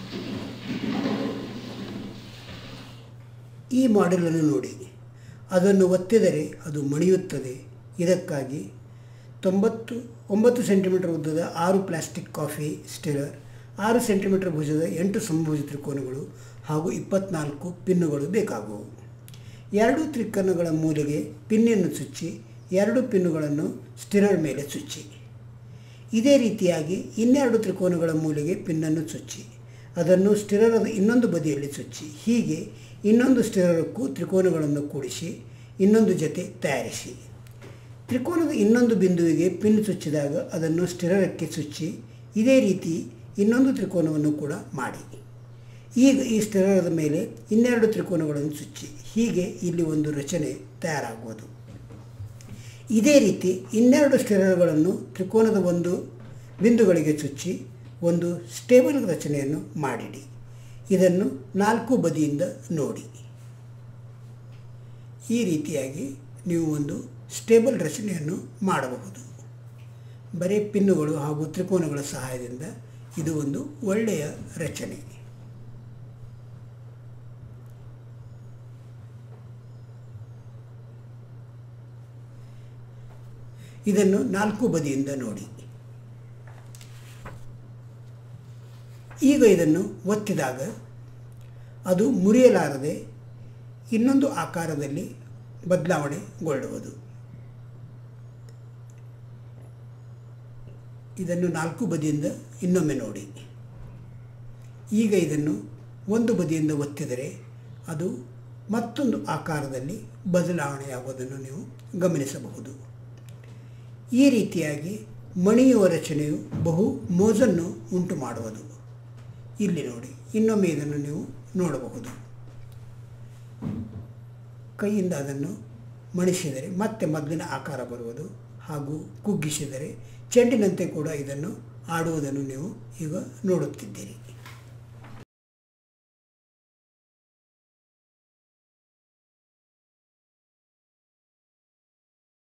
ಈ ಮಾಡೆಲನ್ನು ನೋಡಿ ಅದನ್ನು ಒತ್ತಿದರೆ ಅದು ಮಣಿಯುತ್ತದೆ ಇದಕ್ಕಾಗಿ ತೊಂಬತ್ತು ಒಂಬತ್ತು ಸೆಂಟಿಮೀಟರ್ ಉದ್ದದ ಆರು ಪ್ಲಾಸ್ಟಿಕ್ ಕಾಫಿ ಸ್ಟಿರರ್ ಆರು ಸೆಂಟಿಮೀಟರ್ ಭುಜದ ಎಂಟು ಸಮಭುಜ ತ್ರಿಕೋನಗಳು ಹಾಗೂ ಇಪ್ಪತ್ನಾಲ್ಕು ಪಿನ್ನುಗಳು ಬೇಕಾಗುವು ಎರಡು ತ್ರಿಕೋನಗಳ ಮೂಲೆಗೆ ಪಿನ್ನನ್ನು ಚುಚ್ಚಿ ಎರಡು ಪಿನ್ನುಗಳನ್ನು ಸ್ಟಿರರ್ ಮೇಲೆ ಚುಚ್ಚಿ ಇದೇ ರೀತಿಯಾಗಿ ಇನ್ನೆರಡು ತ್ರಿಕೋನಗಳ ಮೂಲೆಗೆ ಪಿನ್ನನ್ನು ಚುಚ್ಚಿ ಅದನ್ನು ಸ್ಟಿರರದ ಇನ್ನೊಂದು ಬದಿಯಲ್ಲಿ ಚುಚ್ಚಿ ಹೀಗೆ ಇನ್ನೊಂದು ಸ್ಟಿರರಕ್ಕೂ ತ್ರಿಕೋನಗಳನ್ನು ಕೂಡಿಸಿ ಇನ್ನೊಂದು ಜೊತೆ ತಯಾರಿಸಿ ತ್ರಿಕೋನದ ಇನ್ನೊಂದು ಬಿಂದುವಿಗೆ ಪಿನ್ ಚುಚ್ಚಿದಾಗ ಅದನ್ನು ಸ್ಟಿರರಕ್ಕೆ ಚುಚ್ಚಿ ಇದೇ ರೀತಿ ಇನ್ನೊಂದು ತ್ರಿಕೋನವನ್ನು ಕೂಡ ಮಾಡಿ ಈಗ ಈ ಸ್ಟಿರರದ ಮೇಲೆ ಇನ್ನೆರಡು ತ್ರಿಕೋನಗಳನ್ನು ಚುಚ್ಚಿ ಹೀಗೆ ಇಲ್ಲಿ ಒಂದು ರಚನೆ ತಯಾರಾಗುವುದು ಇದೇ ರೀತಿ ಇನ್ನೆರಡು ಸ್ಟಿರರ್ಗಳನ್ನು ತ್ರಿಕೋನದ ಒಂದು ಬಿಂದುಗಳಿಗೆ ಚುಚ್ಚಿ ಒಂದು ಸ್ಟೇಬಲ್ ರಚನೆಯನ್ನು ಮಾಡಿಡಿ ಇದನ್ನು ನಾಲ್ಕು ಬದಿಯಿಂದ ನೋಡಿ ಈ ರೀತಿಯಾಗಿ ನೀವು ಒಂದು ಸ್ಟೇಬಲ್ ರಚನೆಯನ್ನು ಮಾಡಬಹುದು ಬರೀ ಪಿನ್ನುಗಳು ಹಾಗೂ ತ್ರಿಕೋನಗಳ ಸಹಾಯದಿಂದ ಇದು ಒಂದು ಒಳ್ಳೆಯ ರಚನೆ ಇದನ್ನು ನಾಲ್ಕು ಬದಿಯಿಂದ ನೋಡಿ ಈಗ ಇದನ್ನು ಒತ್ತಿದಾಗ ಅದು ಮುರಿಯಲಾರದೆ ಇನ್ನೊಂದು ಆಕಾರದಲ್ಲಿ ಬದಲಾವಣೆಗೊಳ್ಳುವುದು ಇದನ್ನು ನಾಲ್ಕು ಬದಿಯಿಂದ ಇನ್ನೊಮ್ಮೆ ನೋಡಿ ಈಗ ಇದನ್ನು ಒಂದು ಬದಿಯಿಂದ ಒತ್ತಿದರೆ ಅದು ಮತ್ತೊಂದು ಆಕಾರದಲ್ಲಿ ಬದಲಾವಣೆಯಾಗುವುದನ್ನು ನೀವು ಗಮನಿಸಬಹುದು ಈ ರೀತಿಯಾಗಿ ಮಣಿಯುವ ರಚನೆಯು ಬಹು ಮೋಜನ್ನು ಉಂಟು ಮಾಡುವುದು ಇಲ್ಲಿ ನೋಡಿ ಇನ್ನೊಮ್ಮೆ ಇದನ್ನು ನೀವು ನೋಡಬಹುದು ಕೈಯಿಂದ ಅದನ್ನು ಮಣಿಸಿದರೆ ಮತ್ತೆ ಮೊದಲಿನ ಆಕಾರ ಬರುವುದು ಹಾಗೂ ಕುಗ್ಗಿಸಿದರೆ ಚೆಂಡಿನಂತೆ ಕೂಡ ಇದನ್ನು ಆಡುವುದನ್ನು ನೀವು ಈಗ ನೋಡುತ್ತಿದ್ದೀರಿ